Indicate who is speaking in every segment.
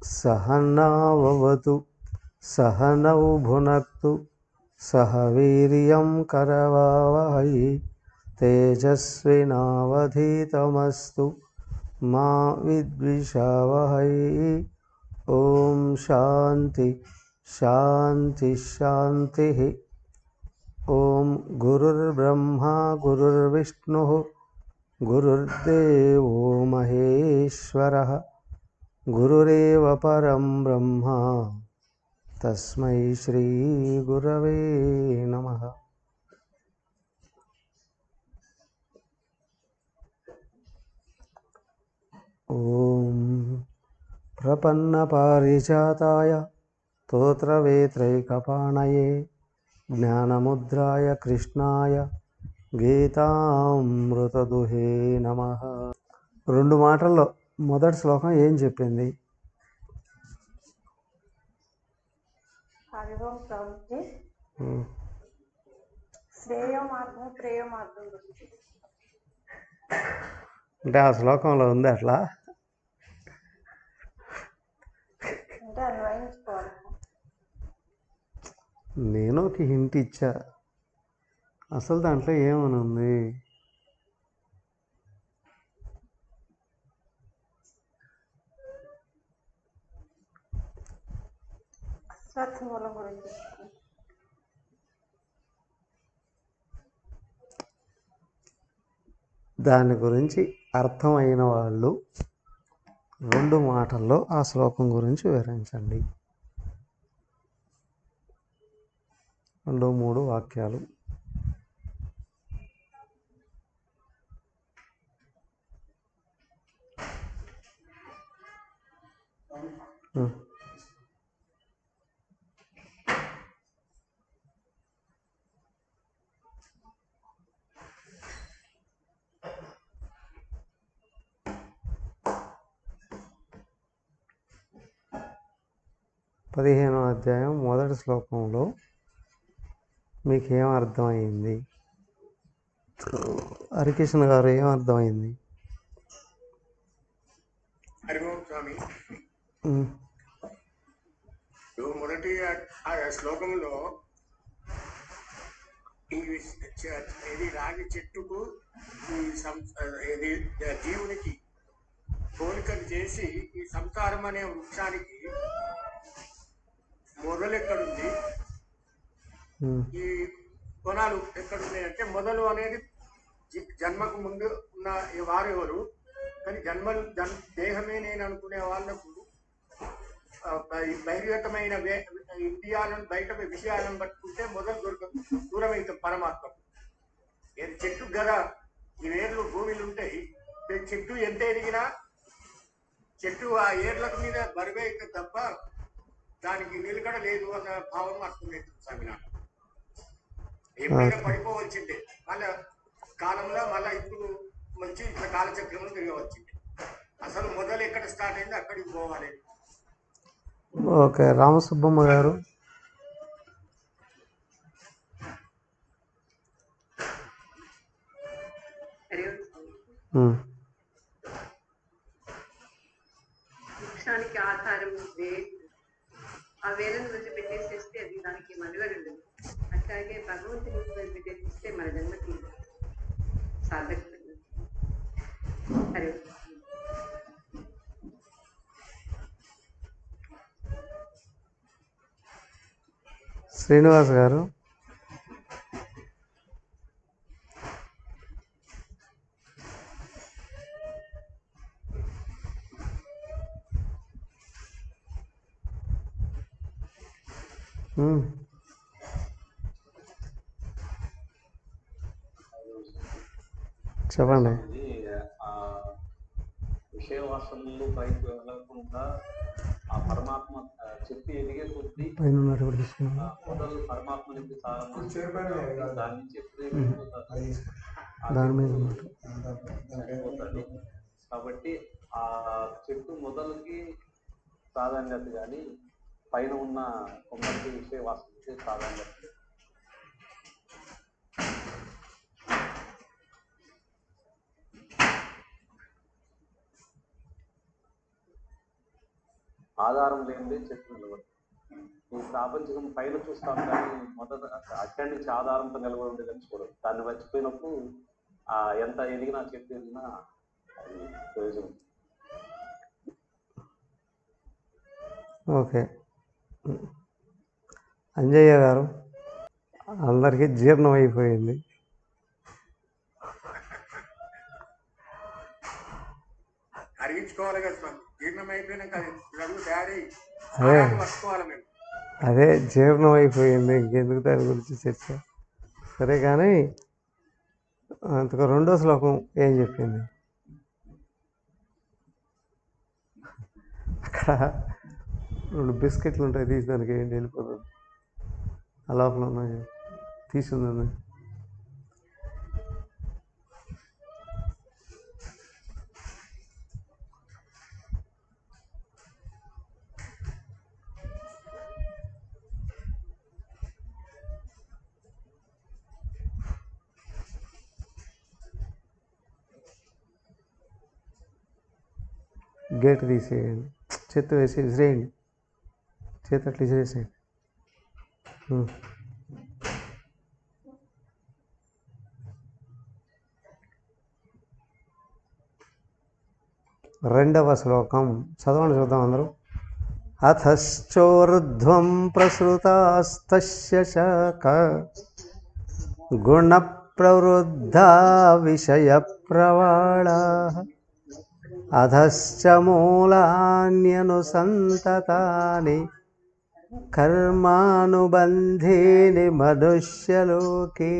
Speaker 1: सहनाववतु सहनौ भुनक्तु सह वीर्यं करवावहै तेजस्विनावधीतमस्तु मा विद्विषावहै ॐ शान्ति शान्ति शान्तिः ॐ गुरुर्ब्रह्मा गुरुर्विष्णुः गुरुर्देवो महेश्वरः गुरुरेव परं ब्रह्म तस्मै श्रीगुरवे नमः ॐ प्रपन्नपारिजाताय स्तोत्रवेत्रैकपाणये ज्ञानमुद्राय कृष्णाय గీతామృతదుహే నమ రెండు మాటల్లో మొదటి శ్లోకం ఏం చెప్పింది
Speaker 2: హరిఓం స్వామిజీ
Speaker 1: ఉమ్,
Speaker 2: శ్రేయ మార్గం ప్రేయ మార్గం గురించి
Speaker 1: అంటే ఆ శ్లోకంలో ఉంది అట్లా
Speaker 2: అంటే అన్వయించుకోవాలి
Speaker 1: నేను ఒక హింట్ ఇచ్చా అసలు దాంట్లో ఏమని ఉంది
Speaker 2: స్వచ్ఛమూలం గురించి
Speaker 1: దాని గురించి అర్థమైన వాళ్ళు రెండు మాటల్లో ఆ శ్లోకం గురించి వివరించండి రెండు మూడు వాక్యాలు ఉం. పదిహేనో అధ్యాయం మొదటి శ్లోకంలో మీకు ఏం అర్థమైంది హరికృష్ణ గారు ఏం అర్థమైంది
Speaker 3: హరిఓం స్వామి
Speaker 1: ఉం.
Speaker 3: ఇప్పుడు మొదటి ఆ- ఆ శ్లోకంలో ఈ విస్- చ- ఇది రాగి చెట్టుకు ఈ సం- ఇది జీవునికి పోలికలు చేసి ఈ సంసారం అనే వృక్షానికి మొదలు ఎక్కడుంది
Speaker 1: ఉం.
Speaker 3: ఈ కొనాలు ఎక్కడున్నాయంటే మొదలు అనేది జి- జన్మకు ముందు ఉన్న ఈ వారెవరు కానీ జన్మ జన్ దేహమే నేను అనుకునే వాళ్ళకు ఆ, బై- బహిర్గతమైన వే- ఇంద్రియాలను బయట విషయాలను పట్టుకుంటే మొదలు దొరకదు దూరం అవుతాం పరమాత్మ ఏది చెట్టు గద ఈ వేర్లు భూమిలు ఉంటాయి ఈ చెట్టు ఎంత ఎదిగినా చెట్టు ఆ ఏర్లకు మీద బరువే అవుతుంది తప్ప దానికి నిలకడ లేదు అన్న భావం అర్థమవుతుంది స్వామి నాకు ఎప్పుడైనా పడిపోవచ్చిందే మళ్ళా కాలంలో మళ్ళా ఇప్పుడు మంచి ఇట్లా కాలచక్రంలో తిరగవచ్చింది అసలు మొదలు ఎక్కడ స్టార్ట్ అయింది అక్కడికి పోవాలి
Speaker 1: ఓకే రామసుబ్బమ్మ గారు ఉం.
Speaker 4: వృక్షానికి ఆధారం వేరు ఆ వేలను వదిలిపెట్టేసేస్తే అది దానికి మనుగడ ఉండదు అట్లాగే భగవంతుని వదిలిపెట్టేస్తే మన జన్మకి సార్థకత ఉండదు. హరి ఓం.
Speaker 1: శ్రీనివాస్ గారు ఉం. చెప్పండి
Speaker 5: ఇది ఆ విషయ వాసనలు పైకి వెళ్ళకుండా ఆ పరమాత్మ ఆ, చెట్టు ఎదిగే కొద్దీ
Speaker 1: పైన ఉన్నట్టు కూడా తీసుకున్నాను
Speaker 5: ఆ మొదలు పరమాత్మ నుంచి సారం దాని నుంచి ఎప్పుడు వెళ్ళిపోతాడు ఆ
Speaker 1: దాని మీద
Speaker 5: చెట్టు
Speaker 1: ఉన్నట్టు
Speaker 5: చనిపోతాడు కాబట్టి ఆ చెట్టు మొదలుకి ప్రాధాన్యత కానీ పైన ఉన్న కొమ్మకి విషయ వాసనకి ప్రాధాన్యత లేదు. ఆధారం లేనిదే చెట్టు నిలబడు ఈ ప్రాపంచికం పైన చూస్తాం కానీ మొదట అక్కడి నుంచి ఆధారంతో నిలబడి ఉండేదని చూడదు దాన్ని మర్చిపోయినప్పుడు ఆ ఎంత ఎదిగినా చెట్టు ఎదిగినా అది ప్రయోజనం
Speaker 1: ఓకే అంజయ్య గారు అందరికీ జీర్ణం అయిపోయింది
Speaker 3: అరిగించుకోవాలి కదా స్వామి జీర్ణం అయిపోయినాక అది అడుగు తయారై
Speaker 1: అదే.
Speaker 3: ఆహారం పట్టుకోవాలి మేము
Speaker 1: అదే జీర్ణం అయిపోయింది ఇంకెందుకు దాని గురించి చర్చ సరే కానీ అంతకు రెండో శ్లోకం ఏం చెప్పింది అక్కడ రెండు బిస్కెట్లు ఉంటాయి తీసి దానికి ఏంటి వెళ్ళిపోతుంది ఆ లోపల ఉన్నాయి తీసుంది గేట్ తీసేయండి చేత్తో వేసి విసిరేయండి చేతి అట్లా విసిరేసేయండి ఉం. రెండవ శ్లోకం చదవండి చూద్దాం అందరూ అథశ్చోర్ధ్వం ప్రసృతాస్తస్య శాఖ గుణప్రవృద్ధా విషయప్రవాళా అధశ్చ మూలాన్యనుసంతతాని కర్మానుబంధీని మనుష్యలోకే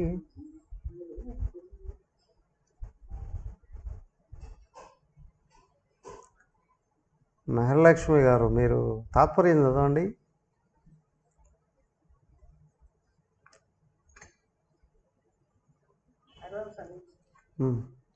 Speaker 1: మెహర్లక్ష్మి గారు మీరు తాత్పర్యం చదవండి
Speaker 4: అరవై స్వామి
Speaker 1: ఉం.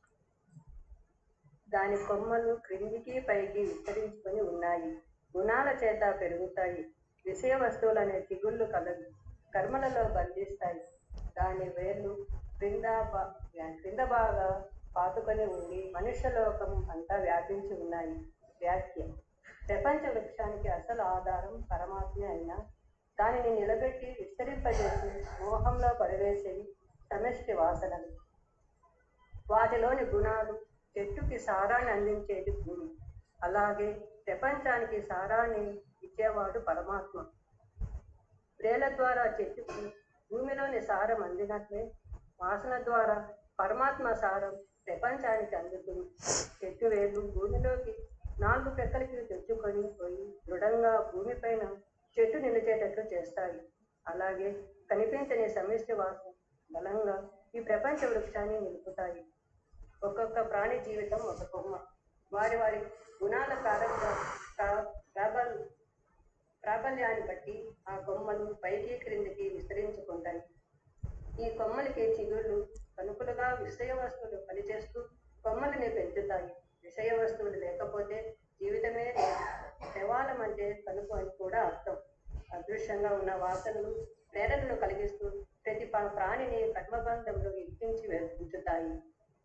Speaker 4: దాని కొమ్మలు క్రిందికి పైకి విస్తరించుకొని ఉన్నాయి గుణాల చేత పెరుగుతాయి విషయ వస్తువులనే చిగుళ్ళు కలదు కర్మలలో బంధిస్తాయి దాని వేర్లు క్రింద బా- క్రింద బాగా పాతుకొని ఉండి మనుష్యలోకం అంతా వ్యాపించి ఉన్నాయి వ్యాఖ్య ప్రపంచ వృక్షానికి అసలు ఆధారం పరమాత్మే అయినా దానిని నిలబెట్టి విస్తరింపజేసి మోహంలో పడివేసేవి సమష్టి వాసనలు వాటిలోని గుణాలు చెట్టుకి సారాన్ని అందించేది భూమి అలాగే ప్రపంచానికి సారాన్ని ఇచ్చేవాడు పరమాత్మ ప్రేల ద్వారా చెట్టుకి భూమిలోని సారం అందినట్లే వాసన ద్వారా పరమాత్మ సారం ప్రపంచానికి అందుతుంది చెట్టు వేర్లు భూమిలోకి నాలుగు పెక్కలకి తెచ్చుకొని పోయి దృఢంగా భూమిపైన చెట్టు నిలిచేటట్లు చేస్తాయి అలాగే కనిపించని సమిష్టి వాసన బలంగా ఈ ప్రపంచ వృక్షాన్ని నిలుపుతాయి ఒక్కొక్క ప్రాణి జీవితం ఒక కొమ్మ వారి వారి గుణాల ప్రారంభ ప్రా- ప్రాబల్ ప్రాబల్యాన్ని బట్టి ఆ కొమ్మలు పైకి క్రిందికి విస్తరించుకుంటాయి ఈ కొమ్మలకి చిగుళ్ళు కనుకలుగా విషయ వస్తువులు పనిచేస్తూ కొమ్మలని పెంచుతాయి విషయ వస్తువులు లేకపోతే జీవితమే లేదు శవాలం అంటే కనుక అని కూడా అర్థం అదృశ్యంగా ఉన్న వాసనలు ప్రేరణను కలిగిస్తూ ప్రతి ప- ప్రాణిని కర్మబంధంలో ఇరికించి వే- ఉంచుతాయి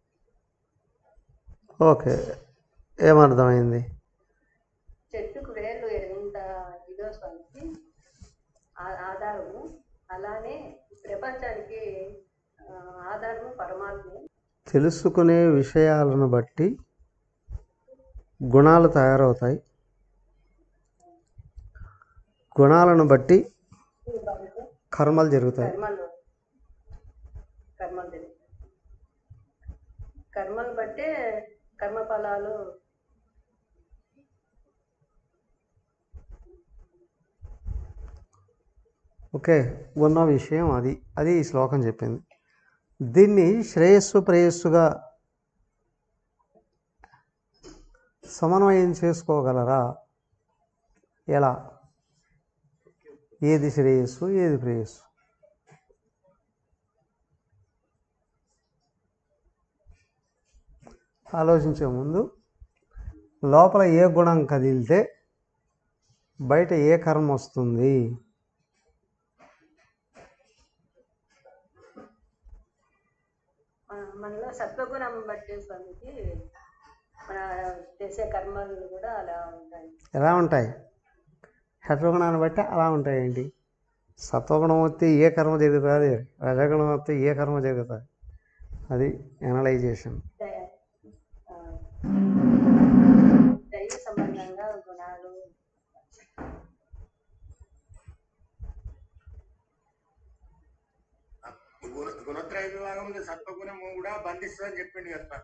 Speaker 1: ఓకే ఏమర్థమైంది
Speaker 4: చెట్టుకు వేర్లు ఎంత ఇదో స్వామికి ఆ- ఆధారము అలానే ప్రపంచానికి ఆ, ఆధారము పరమాత్మే
Speaker 1: తెలుసుకునే విషయాలను బట్టి గుణాలు తయారవుతాయి గుణాలను బట్టి కర్మలు జరుగుతాయి
Speaker 4: కర్మలు కర్మలు తెలియదు కర్మలు బట్టే కర్మ ఫలాలు
Speaker 1: ఓకే ఉన్న విషయం అది అది ఈ శ్లోకం చెప్పింది దీన్ని శ్రేయస్సు ప్రేయస్సుగా సమన్వయం చేసుకోగలరా ఎలా ఏది శ్రేయస్సు ఏది ప్రేయస్సు ఆలోచించే ముందు లోపల ఏ గుణం కదిలితే బయట ఏ కర్మ వస్తుంది
Speaker 4: ఆ, మనలో సత్వగుణం బట్టే స్వామికి మన చేసే కర్మలు కూడా అలా ఉంటాయి
Speaker 1: ఎలా ఉంటాయి సత్వగుణాన్ని బట్టి అలా ఉంటాయండి సత్వగుణం వస్తే ఏ కర్మ జరుగుతుంది రజగుణం వస్తే ఏ కర్మ జరుగుతుంది అది ఎనలైజేషన్
Speaker 4: దయ ఆ, దైవ సంబంధంగా గుణాలు
Speaker 3: గుణ గుణత్రయ విభాగంలో సత్వగుణము కూడా బంధిస్తుందని చెప్పింది కదా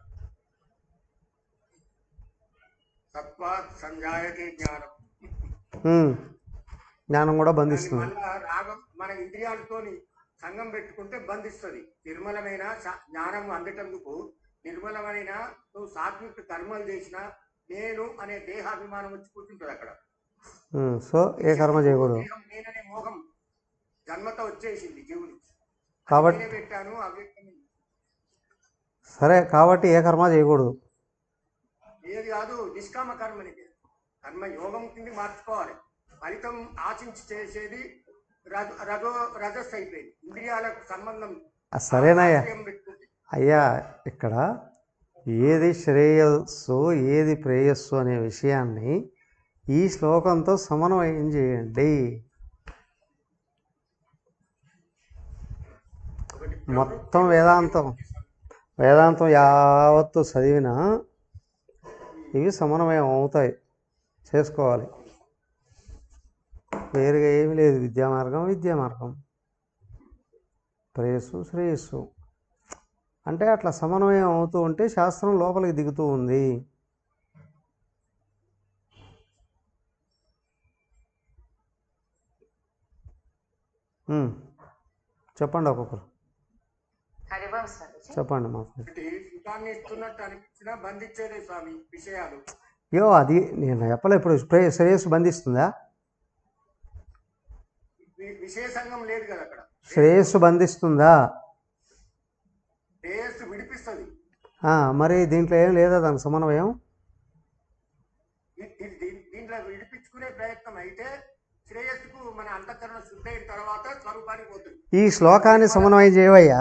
Speaker 3: సత్వ సంజాయతే జ్ఞానం
Speaker 1: ఉమ్. జ్ఞానం కూడా
Speaker 3: దాని
Speaker 1: బంధిస్తుంది
Speaker 3: వల్ల రాగం మన ఇంద్రియాలతోని సంఘం పెట్టుకుంటే బంధిస్తుంది నిర్మలమైన స- జ్ఞానం అందటందుకు నిర్మలమైన నువ్వు సాత్విక కర్మలు చేసిన నేను అనే దేహాభిమానం వచ్చి కూర్చుంటుంది అక్కడ
Speaker 1: ఉమ్. సో ఏ కర్మ చేయకూడదు
Speaker 3: దేహం నేననే మోహం జన్మతో వచ్చేసింది జీవునికి
Speaker 1: కాబట్టి
Speaker 3: నేనే పెట్టాను అవ్యక్తం
Speaker 1: సరే కాబట్టి ఏ కర్మ చేయకూడదు
Speaker 3: ఏది కాదు నిష్కామ కర్మని కర్మ యోగం కింద మార్చుకోవాలి ఫలితం ఆశించి చేసేది రజ- రజో రజస్ అయిపోయింది ఇంద్రియాలకు సంబంధం
Speaker 1: ఆ, సరేనయ్యా
Speaker 3: ఆశ్రయం పెట్టుకుంటే
Speaker 1: అయ్యా ఇక్కడ ఏది శ్రేయస్సు ఏది ప్రేయస్సు అనే విషయాన్ని ఈ శ్లోకంతో సమన్వయం చేయండి
Speaker 3: ఒకటి
Speaker 1: మొత్తం వేదాంతం వేదాంతం యావత్తు చదివినా ఇవి సమన్వయం అవుతాయి చేసుకోవాలి వేరుగా ఏమీ లేదు విద్యా మార్గం విద్యా మార్గం ప్రేయస్సు శ్రేయస్సు అంటే అట్లా సమన్వయం అవుతూ ఉంటే శాస్త్రం లోపలికి దిగుతూ ఉంది ఉమ్. చెప్పండి ఒక్కొక్కరు
Speaker 6: హరివంశ స్వామీజీ
Speaker 1: చెప్పండి మాకు
Speaker 3: ఒకటి సుఖాన్ని ఇస్తున్నట్టు అనిపించినా బంధించేదే స్వామి విషయాలు
Speaker 1: యో అది నేను చెప్పలే ఇప్పుడు ప్రే శ్రేయస్సు బంధిస్తుందా
Speaker 3: వి- విశేషంగం లేదు కదా అక్కడ
Speaker 1: శ్రేయస్సు బంధిస్తుందా
Speaker 3: శ్రేయస్సు విడిపిస్తుంది
Speaker 1: ఆ, మరి దీంట్లో ఏం లేదా దాని సమన్వయం
Speaker 3: దీ- దీ- దీ- దీంట్లో విడిపించుకునే ప్రయత్నం అయితే శ్రేయస్సుకు మన అంతఃకరణ శుద్ధి అయిన తర్వాత స్వరూపానికి పోతుంది
Speaker 1: ఈ శ్లోకాన్ని సమన్వయం చేయవయ్యా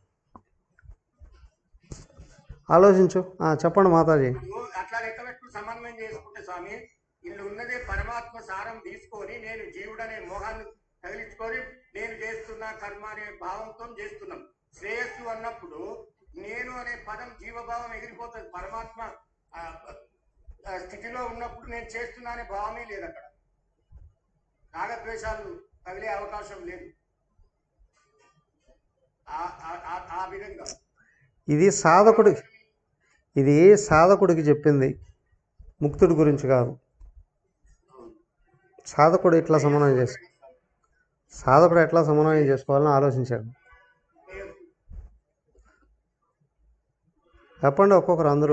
Speaker 1: ఆలోచించు ఆ, చెప్పండి మాతాజీ
Speaker 3: ఇప్పుడు అట్లా లెక్క పెట్టు సమన్వయం చేసుకుంటే స్వామి ఇల్లు ఉన్నదే పరమాత్మ సారం తీసుకొని నేను జీవుడనే మోహాన్ని తగిలించుకొని నేను చేస్తున్న కర్మ అనే భావంతో చేస్తున్నాం శ్రేయస్సు అన్నప్పుడు నేను అనే పదం జీవభావం ఎగిరిపోతుంది పరమాత్మ ఆ, ఆ స్థితిలో ఉన్నప్పుడు నేను చేస్తున్నా అనే భావమే లేదు అక్కడ రాగద్వేషాలు తగిలే అవకాశం లేదు ఆ- ఆ- ఆ- ఆ విధంగా
Speaker 1: ఇది సాధకుడి ఇది సాధకుడికి చెప్పింది ముక్తుడి గురించి కాదు సాధకుడు ఎట్లా సమన్వయం చేసు సాధకుడు ఎట్లా సమన్వయం చేసుకోవాలని ఆలోచించాడు చెప్పండి ఒక్కొక్కరు అందరూ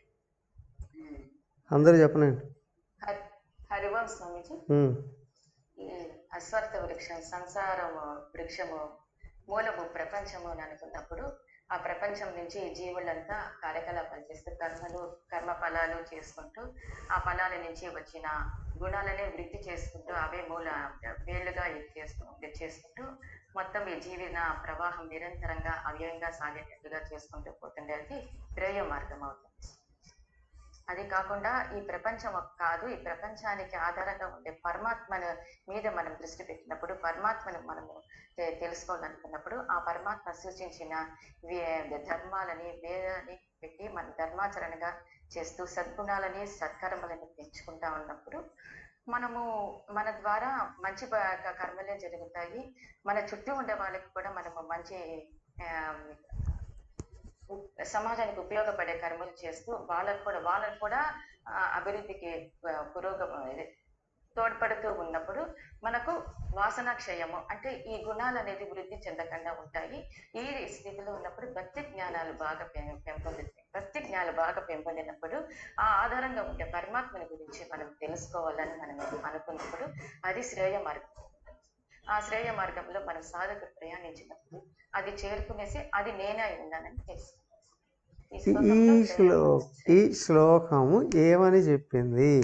Speaker 1: అందరూ చెప్పనండి
Speaker 6: హరి హరివంశ స్వామీజీ
Speaker 1: ఉమ్,
Speaker 6: ఈ అశ్వత్థ వృక్షం సంసారము వృక్షము మూలము ప్రపంచము అని అనుకున్నప్పుడు ఆ ప్రపంచం నుంచి ఈ జీవులంతా కార్యకలాపాలు చేస్తూ కర్మలు కర్మ ఫలాలు చేసుకుంటూ ఆ ఫలాల నుంచి వచ్చిన గుణాలనే వృద్ధి చేసుకుంటూ అవే మూల వేళ్ళుగా ఇది చేసుకు ఇది చేసుకుంటూ మొత్తం ఈ జీవన ప్రవాహం నిరంతరంగా అవ్యయంగా సాగేటట్టుగా చేసుకుంటూ పోతుండేది శ్రేయ మార్గం అవుతుంది అది కాకుండా ఈ ప్రపంచం ఒక కాదు ఈ ప్రపంచానికి ఆధారంగా ఉండే పరమాత్మను మీద మనం దృష్టి పెట్టినప్పుడు పరమాత్మను మనము తె- తెలుసుకోవాలనుకున్నప్పుడు ఆ పరమాత్మ సూచించిన వే- ధర్మాలని వేదాన్ని పెట్టి మన ధర్మాచరణగా చేస్తూ సద్గుణాలని సత్కర్మలని పెంచుకుంటా ఉన్నప్పుడు మనము మన ద్వారా మంచి ప- క- కర్మలే జరుగుతాయి మన చుట్టూ ఉండే వాళ్ళకి కూడా మనము మంచి ఆ, ఉ- సమాజానికి ఉపయోగపడే కర్మలు చేస్తూ వాళ్ళకు కూడా వాళ్ళకు కూడా ఆ, అభివృద్ధికి ఆ, పురోగమ ఇది తోడ్పడుతూ ఉన్నప్పుడు మనకు వాసన క్షయము అంటే ఈ గుణాలు అనేది వృద్ధి చెందకుండా ఉంటాయి ఈ స్థితిలో ఉన్నప్పుడు భక్తి జ్ఞానాలు బాగా పెం- పెంపొందుతాయి భక్తి జ్ఞానాలు బాగా పెంపొందినప్పుడు ఆ ఆధారంగా ఉండే పరమాత్మని గురించి మనం తెలుసుకోవాలని మనం అనుకున్నప్పుడు అది శ్రేయ మార్గం ఆ శ్రేయ మార్గంలో మనం సాధకుడు ప్రయాణించినప్పుడు అది చేరుకునేసి అది నేనే అయి ఉన్నానని తెలుసు ఈ
Speaker 1: ఈ-
Speaker 6: శ్లోకంలో
Speaker 1: ఈ
Speaker 6: శ్రేయ
Speaker 1: శ్లో ఈ శ్లోకము ఏమని చెప్పింది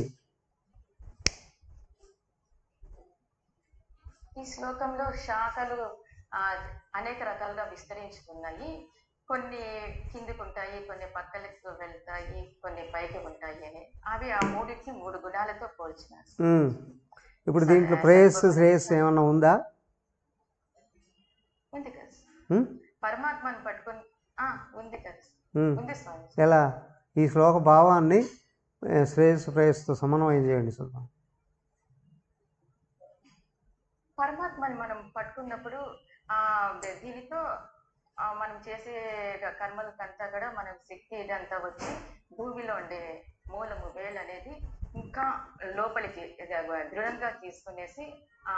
Speaker 6: ఈ శ్లోకంలో శాఖలు ఆ, అనేక రకాలుగా విస్తరించుకున్నాయి కొన్ని కిందికి ఉంటాయి కొన్ని పక్కలకు వెళ్తాయి కొన్ని పైకి ఉంటాయి అని అవి ఆ మూడింటిని మూడు గుణాలతో పోల్చినారు
Speaker 1: ఉమ్. ఇప్పుడు దీంట్లో ప్రేయస్సు శ్రేయస్సు ఏమన్నా ఉందా
Speaker 6: ఉంది కదా
Speaker 1: ఉమ్?
Speaker 6: పరమాత్మను పట్టుకుని ఆ, ఉంది కదా
Speaker 1: ఉమ్.
Speaker 6: ఉంది స్వామి
Speaker 1: ఎలా ఈ శ్లోక భావాన్ని ఏ, శ్రేయస్సు ప్రేయస్సుతో సమన్వయం చేయండి చూద్దాం
Speaker 6: పరమాత్మని మనం పట్టుకున్నప్పుడు ఆ దీనితో ఆ, మనం చేసే కర్మలకంతా కూడా మనం శక్తి ఇదంతా వచ్చి భూమిలో ఉండే మూలము వేలు అనేది ఇంకా లోపలికి ఇది దృఢంగా తీసుకునేసి ఆ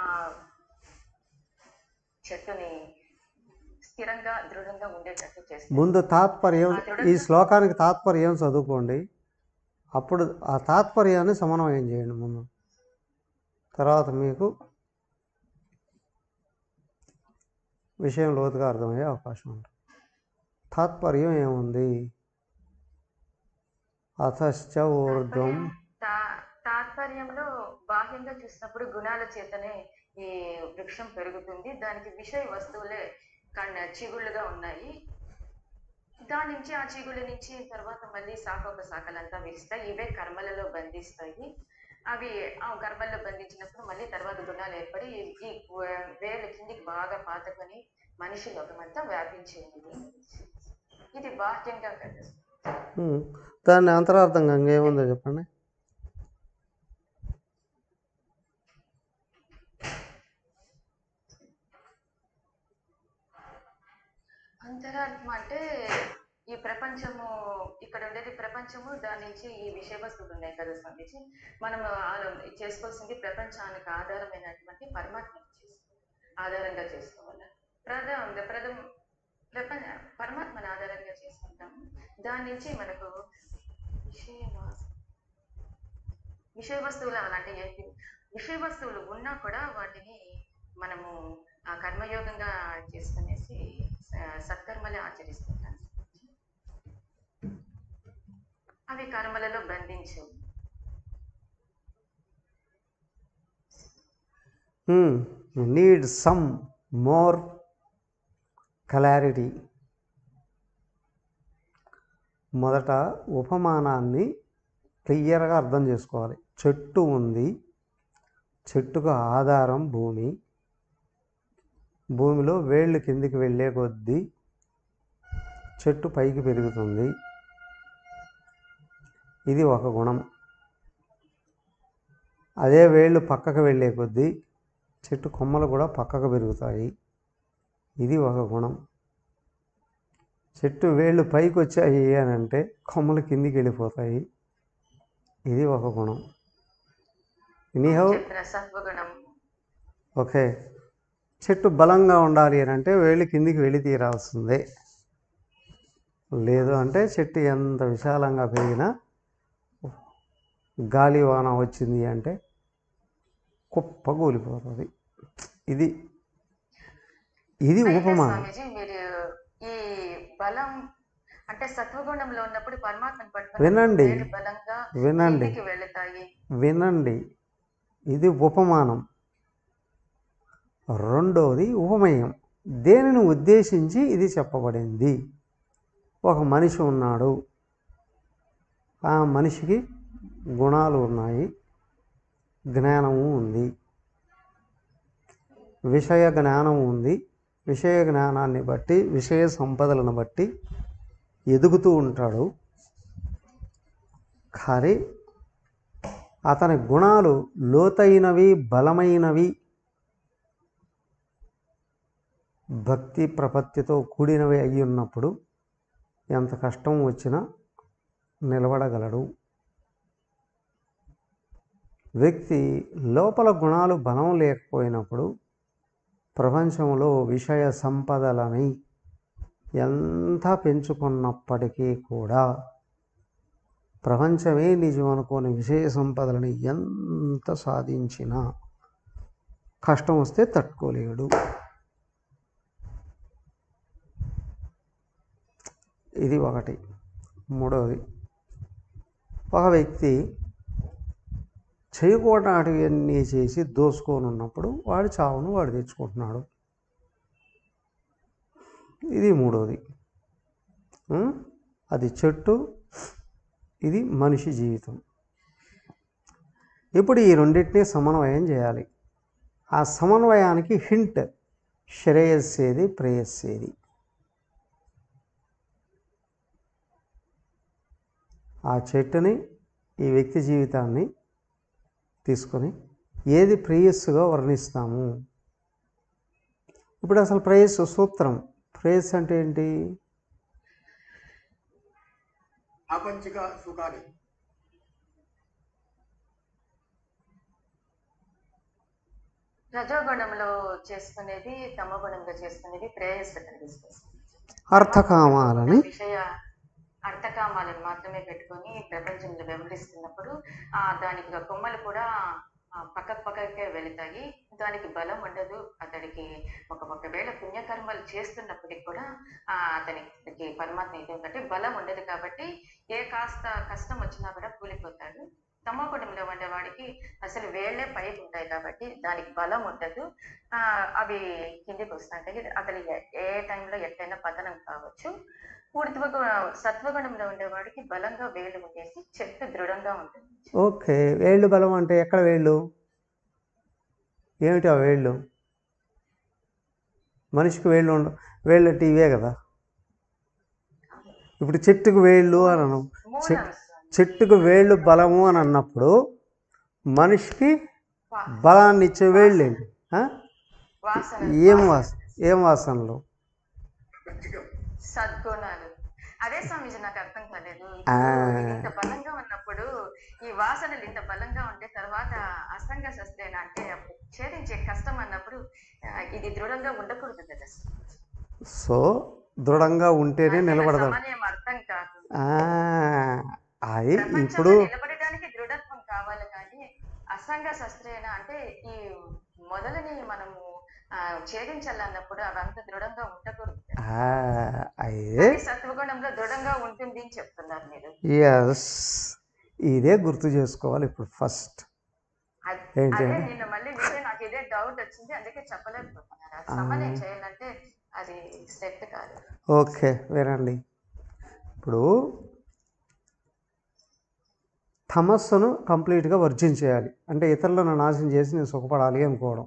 Speaker 6: చెట్టుని స్థిరంగా దృఢంగా ఉండేటట్టు చేస్తుంది
Speaker 1: ముందు తాత్పర్యం ఈ శ్లోకానికి తాత్పర్యం చదువుకోండి అప్పుడు ఆ తాత్పర్యాన్ని సమన్వయం చేయండి ముందు తర్వాత మీకు విషయం లోతుగా అర్థమయ్యే అవకాశం ఉంటుంది తాత్పర్యం ఏముంది అథశ్చ ఊర్ధ్వం
Speaker 6: తా- తాత్పర్యంలో బాహ్యంగా చూసినప్పుడు గుణాల చేతనే ఈ వృక్షం పెరుగుతుంది దానికి విషయ వస్తువులే కన్న చిగుళ్ళుగా ఉన్నాయి దాని నుంచి ఆ చిగుళ్ళ నుంచి తర్వాత మళ్ళీ శాఖోప శాఖలంతా విరుస్తాయి ఇవే కర్మలలో బంధిస్తాయి అవి ఆ కర్మల్లో బంధించినప్పుడు మళ్ళీ తర్వాత గుణాలు ఏర్పడి ఈ- ఈ వేలు కిందికి బాగా పాతుకొని మనిషి లోకమంతా వ్యాపించి ఉంది ఇది బాహ్యంగా కదా
Speaker 1: ఉమ్. దాన్ని అంతరార్థంగా ఇంకేముందో చెప్పండి
Speaker 6: అంతరాత్మ అంటే ఈ ప్రపంచము ఇక్కడ ఉండేది ప్రపంచము దాని నుంచి ఈ విషయ వస్తువులు ఉన్నాయి కదా స్వామిజీ మనం ఆలో- చేసుకోవాల్సింది ప్రపంచానికి ఆధారమైనటువంటి పరమాత్మ ఆధారంగా చేసుకోవాలి ప్రథమ ప్రథమ ప్రపంచ పరమాత్మని ఆధారంగా చేసుకుంటాము దాని నుంచి మనకు విషయ వాస్- విషయ వస్తువులు అలాంటి ఏంటి విషయ వస్తువులు ఉన్నా కూడా వాటిని మనము ఆ కర్మయోగంగా చేసుకునేసి ఆ, సత్కర్మలే ఆచరిస్తుంటాం అవి కర్మలలో బంధించవు
Speaker 1: నీడ్ సమ్ మోర్ క్లారిటీ మొదట ఉపమానాన్ని క్లియర్గా అర్థం చేసుకోవాలి చెట్టు ఉంది చెట్టుకు ఆధారం భూమి భూమిలో వేళ్ళు కిందికి వెళ్ళే కొద్దీ చెట్టు పైకి పెరుగుతుంది ఇది ఒక గుణం అదే వేళ్ళు పక్కకు వెళ్ళే కొద్దీ చెట్టు కొమ్మలు కూడా పక్కకు పెరుగుతాయి ఇది ఒక గుణం చెట్టు వేళ్ళు పైకి వచ్చాయి అని అంటే కొమ్మలు కిందికి వెళ్ళిపోతాయి ఇది ఒక గుణం ఎనీహౌ
Speaker 6: చెప్పిన సత్వగుణం
Speaker 1: ఓకే చెట్టు బలంగా ఉండాలి అని అంటే వేళ్ళు కిందికి వెళ్ళి తీరాల్సిందే లేదు అంటే చెట్టు ఎంత విశాలంగా పెరిగినా గాలి వాన వచ్చింది అంటే కుప్ప కూలిపోతుంది ఇది ఇది
Speaker 6: అయితే
Speaker 1: ఉపమానం
Speaker 6: స్వామీజీ మీరు ఈ బలం అంటే సత్వగుణంలో ఉన్నప్పుడు పరమాత్మను పట్టుకుని
Speaker 1: వినండి.
Speaker 6: వేళ్ళు బలంగా
Speaker 1: వినండి
Speaker 6: కిందికి వెళతాయి
Speaker 1: వినండి ఇది ఉపమానం రెండోది ఉపమేయం దేనిని ఉద్దేశించి ఇది చెప్పబడింది ఒక మనిషి ఉన్నాడు ఆ మనిషికి గుణాలు ఉన్నాయి జ్ఞానము ఉంది విషయ జ్ఞానం ఉంది విషయ జ్ఞానాన్ని బట్టి విషయ సంపదలను బట్టి ఎదుగుతూ ఉంటాడు కానీ అతని గుణాలు లోతైనవి బలమైనవి భక్తి ప్రపత్తితో కూడినవి అయి ఉన్నప్పుడు ఎంత కష్టం వచ్చినా నిలబడగలడు వ్యక్తి లోపల గుణాలు బలం లేకపోయినప్పుడు ప్రపంచంలో విషయ సంపదలని ఎంత పెంచుకున్నప్పటికీ కూడా ప్రపంచమే నిజం అనుకోని విషయ సంపదలని ఎంత సాధించినా కష్టం వస్తే తట్టుకోలేడు ఇది ఒకటి మూడవది ఒక వ్యక్తి చేయకూడనటివన్నీ చేసి దోసుకొని ఉన్నప్పుడు వాడి చావును వాడు తెచ్చుకుంటున్నాడు ఇది మూడవది ఉం? అది చెట్టు ఇది మనిషి జీవితం ఇప్పుడు ఈ రెండింటినీ సమన్వయం చేయాలి ఆ సమన్వయానికి హింట్ శ్రేయస్సేది ప్రేయస్సేది ఆ చెట్టుని ఈ వ్యక్తి జీవితాన్ని తీసుకొని ఏది ప్రేయస్సుగా వర్ణిస్తాము ఇప్పుడు అసలు ప్రేయస్సు సూత్రం ప్రేయస్ అంటే ఏంటి
Speaker 3: ప్రాపంచిక సుఖాలు
Speaker 6: రజోగుణంలో చేసుకునేది తమ గుణంలో చేసుకునేది ప్రేయస్సు కలిగిస్తుంది
Speaker 1: అర్థకామాలని
Speaker 6: విషయ అర్థకామాలను మాత్రమే పెట్టుకొని ప్రపంచంలో వ్యవహరిస్తున్నప్పుడు ఆ దానికి ఒక కొమ్మలు కూడా ఆ, పక్కకు పక్కకే వెళతాయి దానికి బలం ఉండదు అతడికి ఒక ఒకవేళ పుణ్యకర్మలు చేస్తున్నప్పటికి కూడా ఆ అతనికి పరమాత్మ ఏంటంటే బలం ఉండదు కాబట్టి ఏ కాస్త కష్టం వచ్చినా కూడా కూలిపోతాడు తమో గుణంలో ఉండేవాడికి అసలు వేళ్లే పైకి ఉంటాయి కాబట్టి దానికి బలం ఉండదు ఆ అవి కిందికి వస్తాయి అతని ఏ- ఏ టైంలో ఎట్లయినా పతనం కావచ్చు ఊర్ధ్వ గు- సత్వగుణంలో ఉండేవాడికి బలంగా వేళ్ళు ఉండేసి చెట్టు దృఢంగా ఉంటుంది
Speaker 1: ఓకే వేళ్ళు బలం అంటే ఎక్కడ వేళ్ళు ఏమిటి ఆ వేళ్ళు మనిషికి వేళ్ళు ఉండ వేళ్ళు అంటే ఇవే కదా ఇప్పుడు చెట్టుకు వేళ్ళు అని అన్నాం
Speaker 6: మూడు
Speaker 1: చె-
Speaker 6: అంశాలు
Speaker 1: చెట్టుకు వేళ్ళు బలము అని అన్నప్పుడు మనిషికి
Speaker 6: వా-
Speaker 1: బలాన్ని ఇచ్చే వేళ్ళు ఏంటి ఆ?
Speaker 6: వాసన
Speaker 1: ఏం వాస ఏం వాసనలు
Speaker 3: మంచిగా
Speaker 6: సద్గుణాలు అదే స్వామీజీ నాకు అర్థం కాలేదు
Speaker 1: ఆ.
Speaker 6: ఇప్పుడు ఇంత బలంగా ఉన్నప్పుడు ఈ వాసనలు ఇంత బలంగా ఉంటే తర్వాత అసంగ శస్త్రేన అంటే అప్పుడు ఛేదించే కష్టం అన్నప్పుడు ఆ, ఇది దృఢంగా ఉండకూడదు కదా
Speaker 1: సో దృఢంగా ఉంటేనే
Speaker 6: నాకు
Speaker 1: నిలబడతాడు
Speaker 6: సమన్వయం అర్థం కాదు
Speaker 1: ఆ, అది
Speaker 6: ప్రపంచంలో
Speaker 1: ఇప్పుడు
Speaker 6: నిలబడడానికి దృఢత్వం కావాలి కానీ అసంగ శస్త్రేన అంటే ఈ మొదలని మనము ఆ, ఛేదించాలన్నప్పుడు అవంత దృఢంగా ఉండకూడదు కదా.
Speaker 1: ఆ, అదే
Speaker 6: ఈ సత్వగుణంలో దృఢంగా ఉంటుంది అని చెప్తున్నారు మీరు
Speaker 1: ఎస్ ఇదే గుర్తు చేసుకోవాలి ఇప్పుడు ఫస్ట్
Speaker 6: అద్-
Speaker 1: ఏంటి
Speaker 6: అదే
Speaker 1: అంటే?
Speaker 6: నిన్న మళ్ళీ వింటే నాకు ఇదే డౌట్ వచ్చింది అందుకే చెప్పలేకపోతున్నాను అది సమన్వయం చేయాలంటే అది సెట్ కాదు
Speaker 1: ఓకే వినండి ఇప్పుడు తమస్సును కంప్లీట్గా వర్జించేయాలి అంటే ఇతరులను నాశనం చేసి నేను సుఖపడాలి అనుకోవడం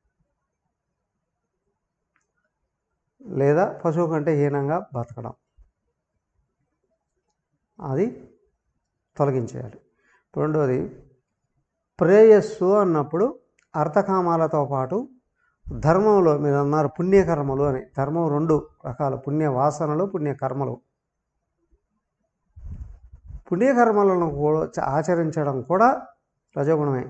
Speaker 1: లేదా పశువు కంటే హీనంగా బతకడం అది తొలగించేయాలి రెండోది ప్రేయస్సు అన్నప్పుడు అర్థకామాలతో పాటు ధర్మంలో మీరు అన్నారు పుణ్యకర్మలు అని ధర్మం రెండు రకాలు పుణ్య వాసనలు పుణ్యకర్మలు పుణ్యకర్మలను కూడా చ- ఆచరించడం కూడా రజోగుణమే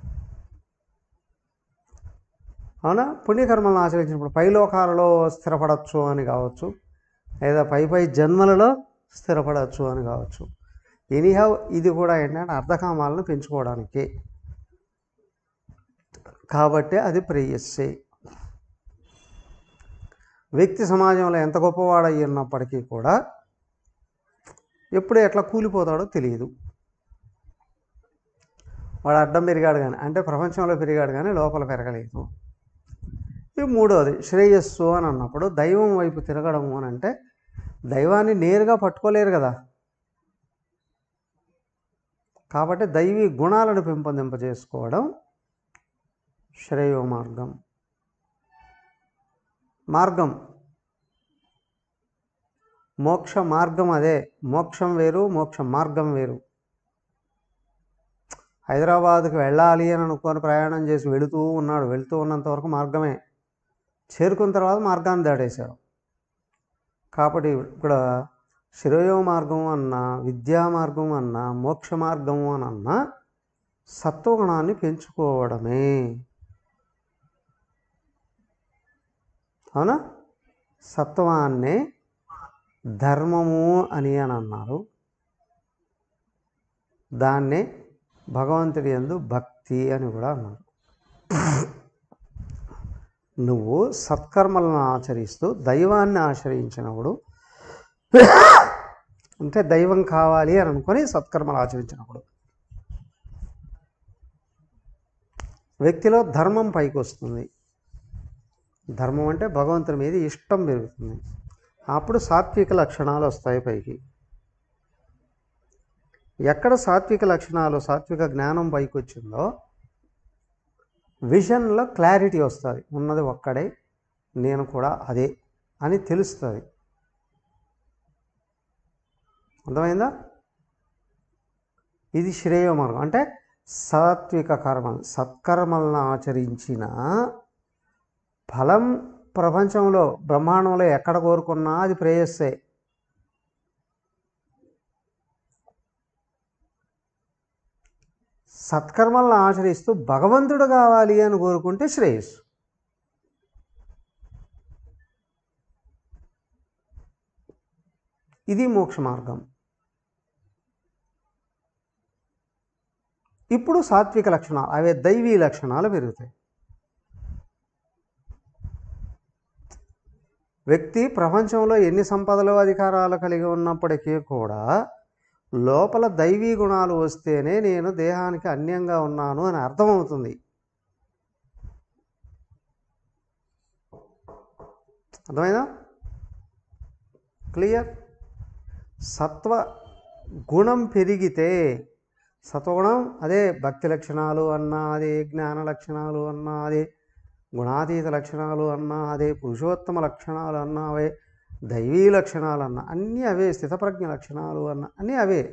Speaker 1: అవునా పుణ్యకర్మలను ఆచరించినప్పుడు పై లోకాలలో స్థిరపడచ్చు అని కావచ్చు లేదా పై పై జన్మలలో స్థిరపడచ్చు అని కావచ్చు ఎనీహౌ ఇది కూడా ఏంటంటే అర్ధకామాలను పెంచుకోవడానికి కాబట్టి అది ప్రేయస్సే వ్యక్తి సమాజంలో ఎంత గొప్పవాడై ఉన్నప్పటికీ కూడా ఎప్పుడు ఎట్లా కూలిపోతాడో తెలియదు వాడు అడ్డం పెరిగాడు కానీ అంటే ప్రపంచంలో పెరిగాడు కానీ లోపల పెరగలేదు ఈ మూడోది శ్రేయస్సు అని అన్నప్పుడు దైవం వైపు తిరగడము అని అంటే దైవాన్ని నేరుగా పట్టుకోలేరు కదా కాబట్టి దైవీ గుణాలను పెంపొందింపజేసుకోవడం శ్రేయో మార్గం మార్గం మోక్ష మార్గం అదే మోక్షం వేరు మోక్ష మార్గం వేరు హైదరాబాద్కి వెళ్ళాలి అని అనుకొని ప్రయాణం చేసి వెళుతూ ఉన్నాడు వెళుతూ ఉన్నంత వరకు మార్గమే చేరుకున్న తర్వాత మార్గాన్ని దాటేశాడు కాబట్టి ఇక్కడ శ్రేయో మార్గం అన్న విద్యా మార్గం అన్న మోక్ష మార్గం అని అన్న సత్వగుణాన్ని పెంచుకోవడమే అవునా సత్వాన్నే ధర్మము అని అని అన్నారు దాన్నే భగవంతుడి యందు భక్తి అని కూడా అన్నారు నువ్వు సత్కర్మలను ఆచరిస్తూ దైవాన్ని ఆశ్రయించినప్పుడు అంటే దైవం కావాలి అని అనుకొని సత్కర్మలు ఆచరించినప్పుడు వ్యక్తిలో ధర్మం పైకి వస్తుంది ధర్మం అంటే భగవంతుని మీద ఇష్టం పెరుగుతుంది అప్పుడు సాత్విక లక్షణాలు వస్తాయి పైకి ఎక్కడ సాత్విక లక్షణాలు సాత్విక జ్ఞానం పైకి వచ్చిందో విజన్లో క్లారిటీ వస్తుంది ఉన్నది ఒక్కడే నేను కూడా అదే అని తెలుస్తుంది అర్థమైందా ఇది శ్రేయ మార్గం అంటే సాత్విక కర్మలు సత్కర్మలను ఆచరించిన ఫలం ప్రపంచంలో బ్రహ్మాండంలో ఎక్కడ కోరుకున్నా అది ప్రేయస్సే సత్కర్మలను ఆచరిస్తూ భగవంతుడు కావాలి అని కోరుకుంటే శ్రేయస్సు ఇది మోక్ష మార్గం ఇప్పుడు సాత్విక లక్షణాలు అవే దైవీ లక్షణాలు పెరుగుతాయి వ్యక్తి ప్రపంచంలో ఎన్ని సంపదలు అధికారాలు కలిగి ఉన్నప్పటికీ కూడా లోపల దైవీ గుణాలు వస్తేనే నేను దేహానికి అన్యంగా ఉన్నాను అని అర్థమవుతుంది అర్థమైందా క్లియర్ సత్వ గుణం పెరిగితే సత్వగుణం అదే భక్తి లక్షణాలు అన్నా అదే జ్ఞాన లక్షణాలు అన్నా అదే గుణాతీత లక్షణాలు అన్నా అదే పురుషోత్తమ లక్షణాలు అన్నా అవే దైవీ లక్షణాలు అన్నా అన్నీ అవే స్థితప్రజ్ఞ లక్షణాలు అన్నా అన్నీ అవే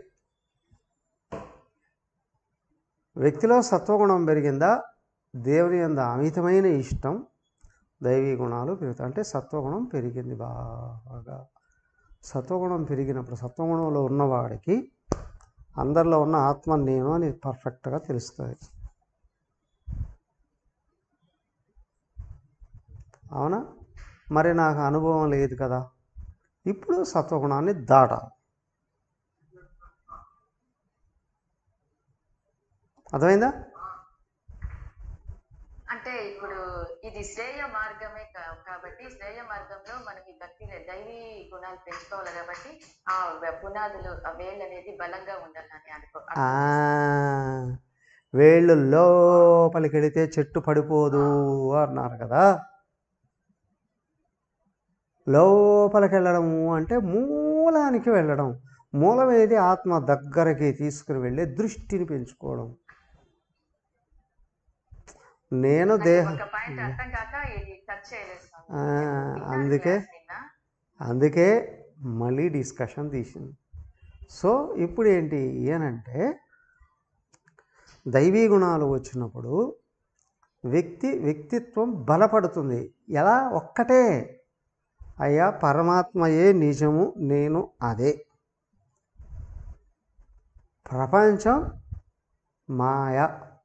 Speaker 1: వ్యక్తిలో సత్వగుణం పెరిగిందా దేవుని అంద అమితమైన ఇష్టం దైవీ గుణాలు పెరుగుతాయి అంటే సత్వగుణం పెరిగింది బాగా సత్వగుణం పెరిగినప్పుడు సత్వగుణంలో ఉన్నవాడికి అందరిలో ఉన్న ఆత్మ నేను అని పర్ఫెక్ట్గా తెలుస్తుంది అవునా మరి నాకు అనుభవం లేదు కదా ఇప్పుడు సత్వగుణాన్ని దాటాలి అర్థమైందా
Speaker 6: అంటే ఇప్పుడు ఇది శ్రేయ మార్గమే కా- కాబట్టి శ్రేయ మార్గంలో మనకి భక్తి దైవీ గుణాలు పెంచుకోవాలి కాబట్టి ఆ వ- పునాదులు ఆ వేళ్ళు అనేది బలంగా ఉండాలని అనుకో
Speaker 1: ఆ, వేళ్ళు లోపలికి వెళితే చెట్టు పడిపోదు అన్నారు కదా లోపలికి వెళ్ళడము అంటే మూలానికి వెళ్ళడం మూలం ఏది ఆత్మ దగ్గరకి తీసుకుని వెళ్ళే దృష్టిని పెంచుకోవడం నేను
Speaker 6: నాకు
Speaker 1: దేహ
Speaker 6: ఒక పాయింట్ అర్థం కాక ఇది టచ్ చేయలేదు స్వామి.
Speaker 1: ఆ,
Speaker 6: విన్నాను
Speaker 1: అందుకే
Speaker 6: class నిన్న.
Speaker 1: అందుకే మళ్ళీ డిస్కషన్ తీసింది సో ఇప్పుడు ఏంటి అనంటే దైవీ గుణాలు వచ్చినప్పుడు వ్యక్తి వ్యక్తిత్వం బలపడుతుంది ఎలా ఒక్కటే అయ్యా పరమాత్మయే నిజము నేను అదే ప్రపంచం మాయ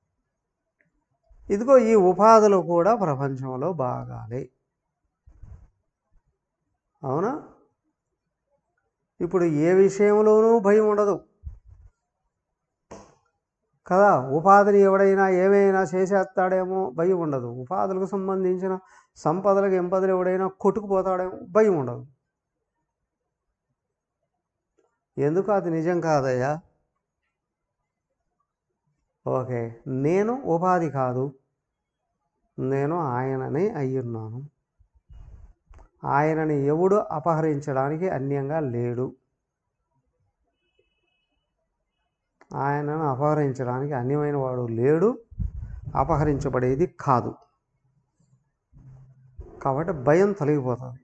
Speaker 1: ఇదిగో ఈ ఉపాధులు కూడా ప్రపంచంలో భాగాలే అవునా ఇప్పుడు ఏ విషయంలోనూ భయం ఉండదు కదా ఉపాధిని ఎవడైనా ఏమైనా చేసేస్తాడేమో భయం ఉండదు ఉపాధులకు సంబంధించిన సంపదలకు ఎంపదలు ఎవడైనా కొట్టుకుపోతాడేమో భయం ఉండదు ఎందుకు అది నిజం కాదయ్యా ఓకే నేను ఉపాధి కాదు నేను ఆయననే అయ్యున్నాను ఆయనని ఎవడు అపహరించడానికి అన్యంగా లేడు ఆయనను అపహరించడానికి అన్యమైన వాడు లేడు అపహరించబడేది కాదు కాబట్టి భయం తొలగిపోతుంది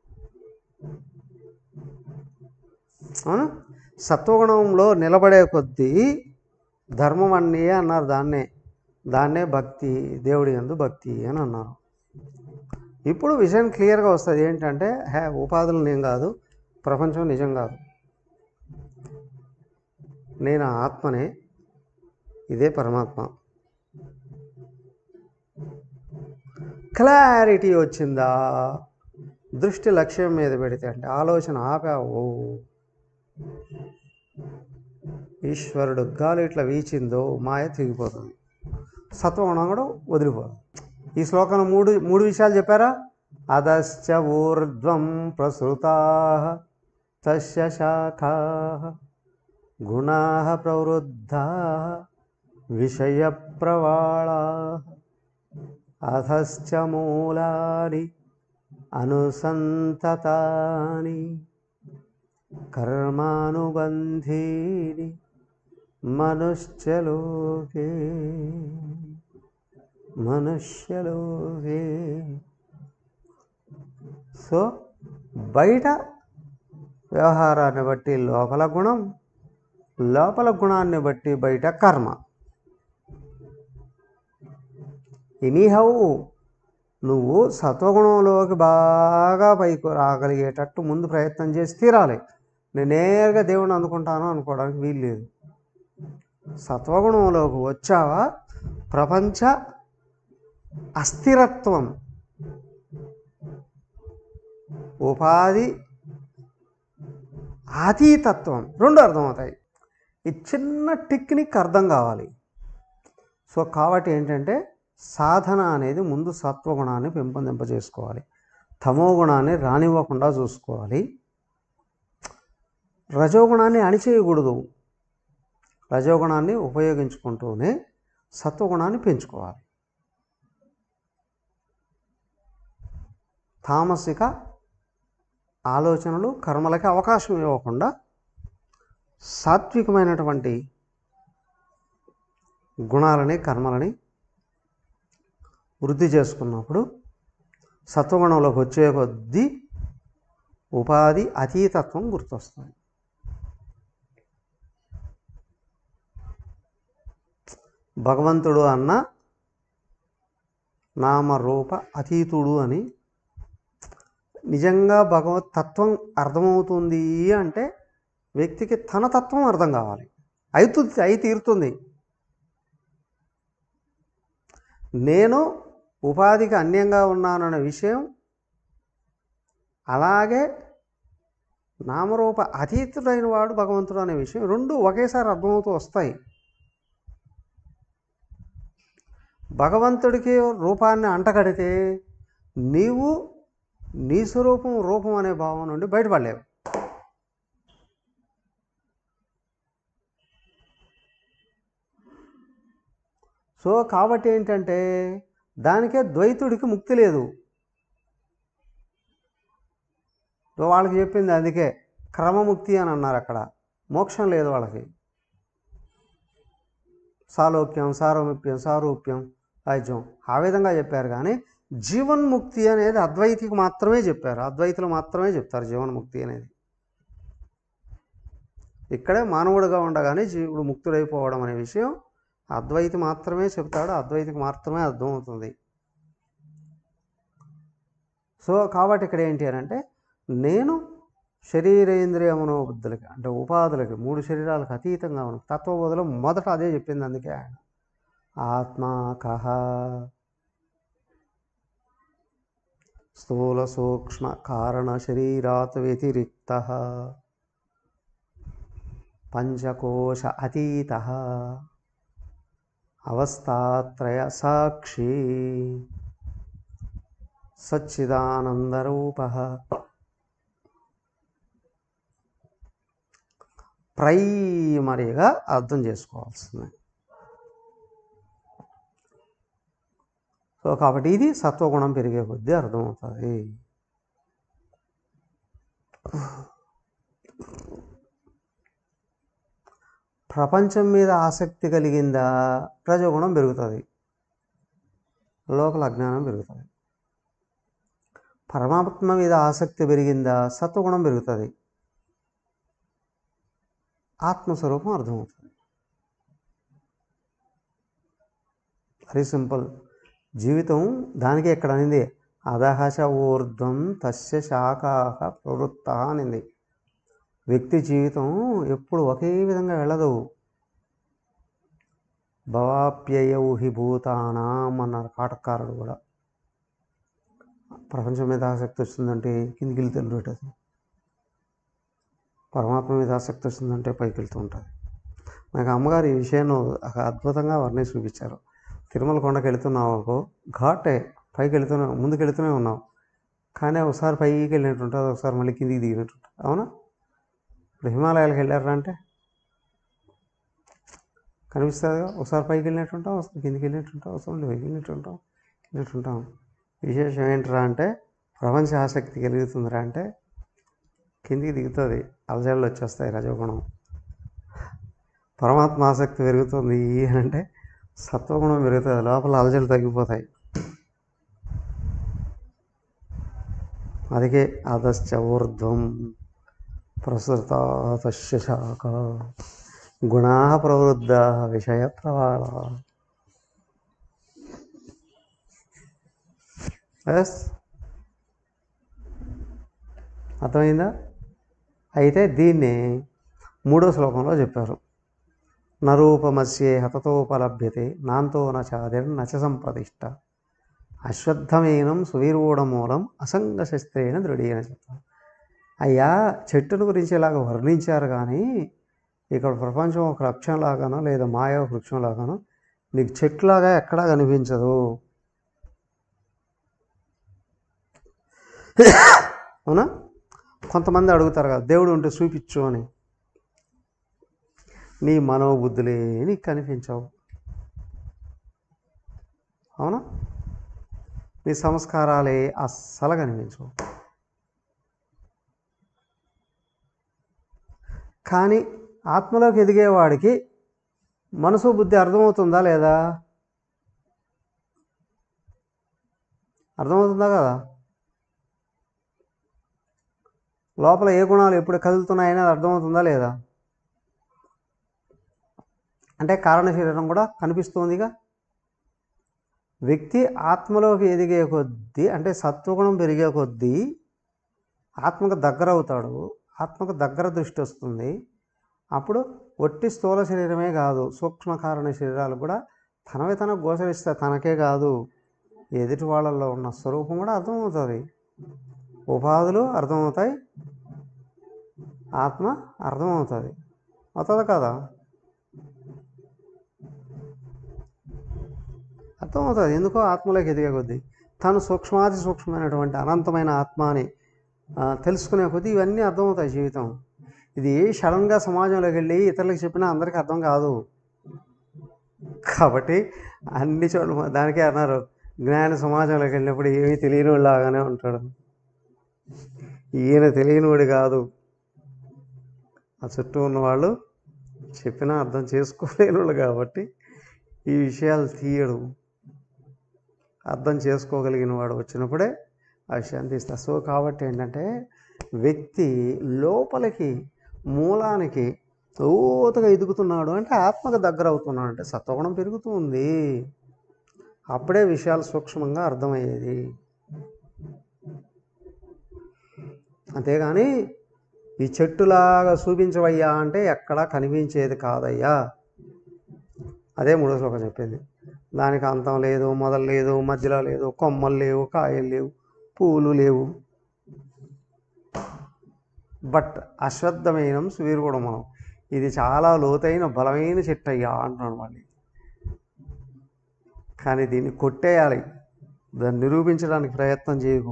Speaker 1: అవును సత్వగుణంలో నిలబడే కొద్దీ ధర్మం అన్నీ అన్నారు దాన్నే దాన్నే భక్తి దేవుడి యందు భక్తి అని అన్నారు ఇప్పుడు విషయం క్లియర్గా వస్తుంది ఏంటంటే హే ఉపాధులు నేను కాదు ప్రపంచం నిజం కాదు నేను ఆత్మనే ఇదే పరమాత్మ క్లారిటీ వచ్చిందా దృష్టి లక్ష్యం మీద పెడితే అంటే ఆలోచన ఆపావు ఈశ్వరుడు గాలి ఇట్లా వీచిందో మాయ తెగిపోతుంది సత్వగుణం కూడా వదిలిపోదు ఈ శ్లోకంలో మూడు మూడు విషయాలు చెప్పారా అధశ్చ ఊర్ధ్వం ప్రసృతా తస్య శాఖా గుణా ప్రవృద్ధా విషయ ప్రవాళా అధశ్చ మూలాని అనుసంతతాని కర్మానుబంధీని మనుష్యలోకే మనుష్యలోకే సో బయట వ్యవహారాన్ని బట్టి లోపల గుణం లోపల గుణాన్ని బట్టి బయట కర్మ ఎనీహౌ నువ్వు సత్వగుణంలోకి బాగా పైకి రాగలిగేటట్టు ముందు ప్రయత్నం చేసి తీరాలి నేను నేరుగా దేవుణ్ణి అందుకుంటాను అనుకోవడానికి వీలు లేదు సత్వగుణంలోకి వచ్చావా ప్రపంచ అస్థిరత్వం ఉపాధి అతీతత్వం రెండు అర్థమవుతాయి ఈ చిన్న టెక్నిక్ అర్థం కావాలి సో కాబట్టి ఏంటంటే సాధన అనేది ముందు సత్వగుణాన్ని పెంపొందింపజేసుకోవాలి తమో గుణాన్ని రానివ్వకుండా చూసుకోవాలి రజోగుణాన్ని అణిచేయకూడదు రజోగుణాన్ని ఉపయోగించుకుంటూనే సత్వగుణాన్ని పెంచుకోవాలి తామసిక ఆలోచనలు కర్మలకి అవకాశం ఇవ్వకుండా సాత్వికమైనటువంటి గుణాలని కర్మలని వృద్ధి చేసుకున్నప్పుడు సత్వగుణంలోకి వచ్చే కొద్దీ ఉపాధి అతీతత్వం గుర్తొస్తుంది భగవంతుడు అన్న నామరూప అతీతుడు అని నిజంగా భగవత్ తత్వం అర్థమవుతుంది అంటే వ్యక్తికి తన తత్వం అర్థం కావాలి అవుతుంది అయి తీరుతుంది నేను ఉపాధికి అన్యంగా ఉన్నాననే విషయం అలాగే నామరూప అతీతుడైన వాడు భగవంతుడు అనే విషయం రెండు ఒకేసారి అర్థమవుతూ వస్తాయి భగవంతుడికి రూపాన్ని అంటగడితే నీవు నీ స్వరూపం రూపం అనే భావం నుండి బయటపడలేవు సో కాబట్టి ఏంటంటే దానికే ద్వైతుడికి ముక్తి లేదు సో వాళ్ళకి చెప్పింది అందుకే క్రమముక్తి అని అన్నారు అక్కడ మోక్షం లేదు వాళ్ళకి సాలోక్యం సారోమిప్యం సారూప్యం రాజ్యం ఆ విధంగా చెప్పారు కానీ జీవన్ముక్తి అనేది అద్వైతికి మాత్రమే చెప్పారు అద్వైతులు మాత్రమే చెప్తారు జీవన్ముక్తి అనేది ఇక్కడే మానవుడిగా ఉండగానే జీవుడు ముక్తుడైపోవడం అనే విషయం అద్వైతి మాత్రమే చెప్తాడు అద్వైతికి మాత్రమే అర్థమవుతుంది సో కాబట్టి ఇక్కడ ఏంటి అని అంటే నేను శరీరేంద్రియ మనోబుద్ధులకి అంటే ఉపాధులకి మూడు శరీరాలకు అతీతంగా ఉన్న తత్వబోధలో మొదట అదే చెప్పింది అందుకే ఆయన ఆత్మా కహ స్థూల సూక్ష్మ కారణ శరీరాత్ వ్యతిరిక్త పంచకోశ అతీత అవస్థాత్రయ సాక్షి సచ్చిదానందరూప ప్రైమరీగా అర్థం చేసుకోవాల్సింది సో కాబట్టి ఇది సత్వగుణం పెరిగే కొద్దీ అర్థమవుతుంది ప్రపంచం మీద ఆసక్తి కలిగిందా రజోగుణం పెరుగుతుంది లోకల అజ్ఞానం పెరుగుతుంది పరమాత్మ మీద ఆసక్తి పెరిగిందా సత్వగుణం పెరుగుతుంది ఆత్మస్వరూపం అర్థమవుతుంది వెరీ సింపుల్ జీవితం దానికి ఎక్కడ అనింది అదహశ ఊర్ధ్వం తస్య శాఖాహ ప్రవృత్త అనింది వ్యక్తి జీవితం ఎప్పుడు ఒకే విధంగా వెళ్ళదు భవాప్యయౌ హి భూతానాం అన్నారు కాటకారుడు కూడా ప్రపంచం మీద ఆసక్తి వస్తుందంటే కిందికి వెళ్తే ఉంటుంది పరమాత్మ మీద ఆసక్తి వస్తుందంటే పైకి వెళ్తూ ఉంటుంది నాకు అమ్మగారు ఈ విషయాన్ని ఒక అద్భుతంగా వర్ణించి చూపించారు తిరుమల కొండకి వెళుతున్నావు అనుకో ఘాటే పైకి వెళుతున్నావు ముందుకు వెళుతూనే ఉన్నావు కానీ ఒకసారి పైకి వెళ్ళినట్టు ఉంటుంది ఒకసారి మళ్ళీ కిందికి దిగినట్టు ఉంటుంది అవునా ఇప్పుడు హిమాలయాలకు వెళ్ళారా అంటే కనిపిస్తుందిగా ఒకసారి పైకి వెళ్ళినట్టు ఉంటాం ఒకసారి కిందికి వెళ్ళినట్టు ఉంటాం ఒకసారి మళ్ళీ పైకి వెళ్ళినట్టు ఉంటాం వెళ్ళినట్టు ఉంటాం విశేషం ఏంటరా అంటే ప్రపంచ ఆసక్తి కలుగుతుందిరా అంటే కిందికి దిగుతుంది అలజడులు వచ్చేస్తాయి రజోగుణం పరమాత్మ ఆసక్తి పెరుగుతుంది అని అంటే సత్వగుణం పెరుగుతుంది లోపల అలజడులు తగ్గిపోతాయి అందుకే అధశ్చ ఊర్ధ్వం ప్రసృతాతశ్య శాఖ గుణా ప్రవృద్ధ విషయ ప్రవాళ ఎస్ అర్థమైందా అయితే దీన్ని మూడో శ్లోకంలో చెప్పారు నరూపమస్యే హతతోపలభ్యతే నాంతో నచాదిర్ నచ సంప్రతిష్ట అశ్వత్థమేనం సువీరూఢమూలం అసంగశస్త్రేణ దృఢీన చెప్తాం అయ్యా చెట్టును గురించి ఇలాగ వర్ణించారు కానీ ఇక్కడ ప్రపంచం ఒక వృక్షంలాగానో లేదా మాయ ఒక వృక్షంలాగానో నీకు చెట్టులాగా ఎక్కడా కనిపించదు అవునా కొంతమంది అడుగుతారు కదా దేవుడు ఉంటే చూపించు అని నీ మనోబుద్ధులే నీకు కనిపించవు అవునా నీ సంస్కారాలే అస్సలు కనిపించవు కానీ ఆత్మలోకి ఎదిగేవాడికి మనసు బుద్ధి అర్థమవుతుందా లేదా అర్థమవుతుందా కదా లోపల ఏ గుణాలు ఎప్పుడు కదులుతున్నాయని అది అర్థమవుతుందా లేదా అంటే కారణ శరీరం కూడా కనిపిస్తోందిగా వ్యక్తి ఆత్మలోకి ఎదిగే కొద్దీ అంటే సత్వగుణం పెరిగే కొద్దీ ఆత్మకు దగ్గర అవుతాడు ఆత్మకు దగ్గర దృష్టి వస్తుంది అప్పుడు ఒట్టి స్థూల శరీరమే కాదు సూక్ష్మ కారణ శరీరాలు కూడా తనవి తనకు గోచరిస్తాయి తనకే కాదు ఎదుటి వాళ్ళల్లో ఉన్న స్వరూపం కూడా అర్థమవుతుంది ఉపాధులు అర్థమవుతాయి ఆత్మ అర్థమవుతుంది అవుతుంది కదా అర్థమవుతుంది ఎందుకో ఆత్మలోకి ఎదిగే కొద్దీ తను సూక్ష్మాతి సూక్ష్మమైనటువంటి అనంతమైన ఆత్మ అని ఆ, తెలుసుకునే కొద్దీ ఇవన్నీ అర్థమవుతాయి జీవితం ఇది సడన్గా సమాజంలోకి వెళ్ళి ఇతరులకు చెప్పినా అందరికీ అర్థం కాదు కాబట్టి అన్ని చోట్ల దానికే అన్నారు జ్ఞాన సమాజంలోకి వెళ్ళినప్పుడు ఏమీ తెలియని లాగానే ఉంటాడు ఈయన తెలియనివాడు కాదు ఆ చుట్టూ ఉన్నవాళ్ళు చెప్పినా అర్థం చేసుకోలేని వాళ్ళు కాబట్టి ఈ విషయాలు తీయడు అర్థం చేసుకోగలిగిన వాడు వచ్చినప్పుడే ఆ విషయాన్ని తీస్తారు సో కాబట్టి ఏంటంటే వ్యక్తి లోపలికి మూలానికి లోతుగా ఎదుగుతున్నాడు అంటే ఆత్మకు దగ్గర అవుతున్నాడు అంటే సత్వగుణం పెరుగుతూ ఉంది అప్పుడే విషయాలు సూక్ష్మంగా అర్థమయ్యేది అంతేగాని ఈ చెట్టులాగా చూపించవయ్యా అంటే ఎక్కడా కనిపించేది కాదయ్యా అదే మూడో శ్లోకం చెప్పింది దానికి అంతం లేదు మొదలు లేదు మధ్యలో లేదు కొమ్మలు లేవు కాయలు లేవు పూలు లేవు బట్ అశ్వత్థమైనం సువీరుగుణమనం ఇది చాలా లోతైన బలమైన చెట్టు అయ్యా అంటున్నాడు మళ్ళీ కానీ దీన్ని కొట్టేయాలి దాన్ని నిరూపించడానికి ప్రయత్నం చేయకు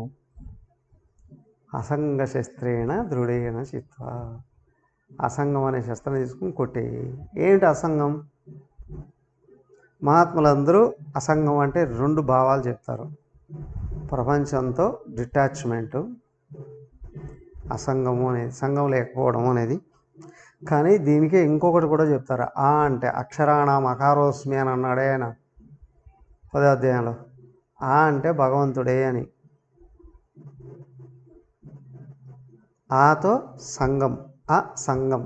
Speaker 1: అసంగ శస్త్రేణ దృఢేన చిత్వ అసంగం అనే శస్త్రం తీసుకుని కొట్టేయి ఏమిటి అసంగం మహాత్ములందరూ అసంగం అంటే రెండు భావాలు చెప్తారు ప్రపంచంతో డిటాచ్మెంటు అసంగము అనేది సంఘం లేకపోవడం అనేది కానీ దీనికి ఇంకొకటి కూడా చెప్తారు ఆ అంటే అక్షరాణం అకారోస్మి అని అన్నాడే ఆయన పదో అధ్యాయంలో ఆ అంటే భగవంతుడే అని ఆతో సంఘం ఆ సంఘం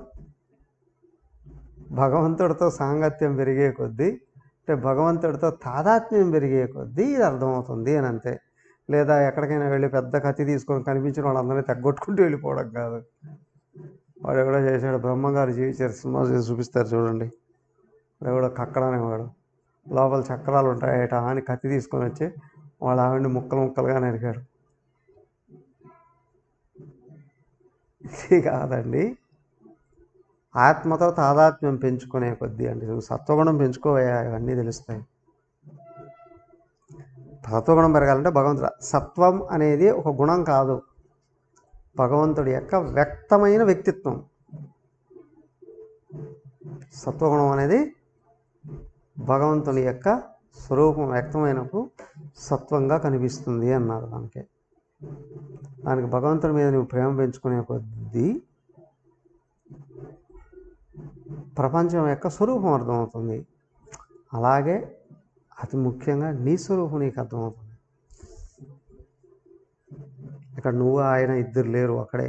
Speaker 1: భగవంతుడితో సాంగత్యం పెరిగే కొద్దీ అంటే భగవంతుడితో తాదాత్మ్యం పెరిగే కొద్దీ ఇది అర్థమవుతుంది అని అంతే లేదా ఎక్కడికైనా వెళ్ళి పెద్ద కత్తి తీసుకొని కనిపించిన వాళ్ళందరినీ తగ్గొట్టుకుంటూ వెళ్ళిపోవడం కాదు వాడు ఎవడో చేశాడు బ్రహ్మంగారు జీవించారు సినిమా చేసి చూపిస్తారు చూడండి ఎవడో కక్కడనే వాడు లోపల చక్రాలు ఉంటాయట అని కత్తి తీసుకొని వచ్చి వాళ్ళ ఆవిడని ముక్కలు ముక్కలుగా నరికాడు ఇది కాదండి ఆత్మతో తాదాత్మ్యం పెంచుకునే కొద్దీ అంటే నువ్వు సత్వగుణం పెంచుకోవయా ఇవన్నీ తెలుస్తాయి సత్వగుణం పెరగాలంటే భగవంతుడు సత్వం అనేది ఒక గుణం కాదు భగవంతుడి యొక్క వ్యక్తమైన వ్యక్తిత్వం సత్వగుణం అనేది భగవంతుని యొక్క స్వరూపం వ్యక్తమైనప్పుడు సత్వంగా కనిపిస్తుంది అన్నారు దానికి దానికి భగవంతుడి మీద నువ్వు ప్రేమ పెంచుకునే కొద్దీ ప్రపంచం యొక్క స్వరూపం అర్థమవుతుంది అలాగే అతి ముఖ్యంగా నీ స్వరూపం నీకు అర్థమవుతుంది ఇక్కడ నువ్వు ఆయన ఇద్దరు లేరు అక్కడే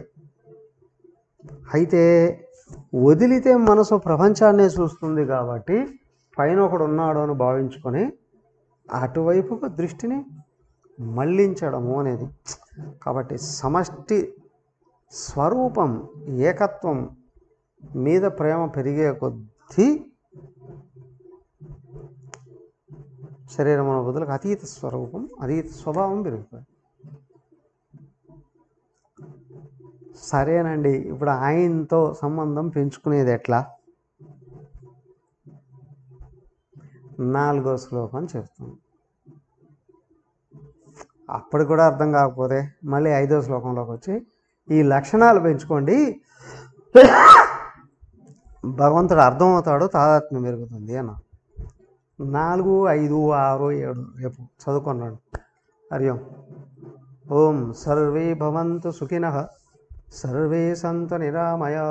Speaker 1: అయితే వదిలితే మనసు ప్రపంచాన్నే చూస్తుంది కాబట్టి పైన ఒకడు ఉన్నాడు అని భావించుకొని అటువైపుకు దృష్టిని మళ్ళించడము అనేది కాబట్టి సమష్టి స్వరూపం ఏకత్వం మీద ప్రేమ పెరిగే కొద్దీ శరీరం అనే బదులకు అతీత స్వరూపం అతీత స్వభావం పెరుగుతుంది సరేనండి ఇప్పుడు ఆయనతో సంబంధం పెంచుకునేది ఎట్లా నాలుగో శ్లోకం చెప్తుంది అప్పుడు కూడా అర్థం కాకపోతే మళ్ళీ ఐదో శ్లోకంలోకి వచ్చి ఈ లక్షణాలు పెంచుకోండి భగవంతుడు అర్థమవుతాడు తాదాత్మ్యం పెరుగుతుంది అన్న నాలుగు ఐదు ఆరు ఏడు రేపు చదువుకున్నాడు హరి ఓం ఓం సర్వే భవంతు సుఖినః సర్వే సంతు నిరామయా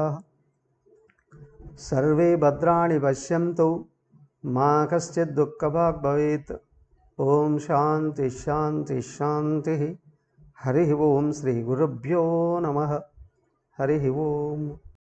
Speaker 1: సర్వే భద్రాణి పశ్యంతు మా కశ్చిత్ దుఃఖభాగ్ భవేత్ ఓం శాంతి శాంతి శాంతి హరి ఓం శ్రీ గురుభ్యో నమ హరి ఓం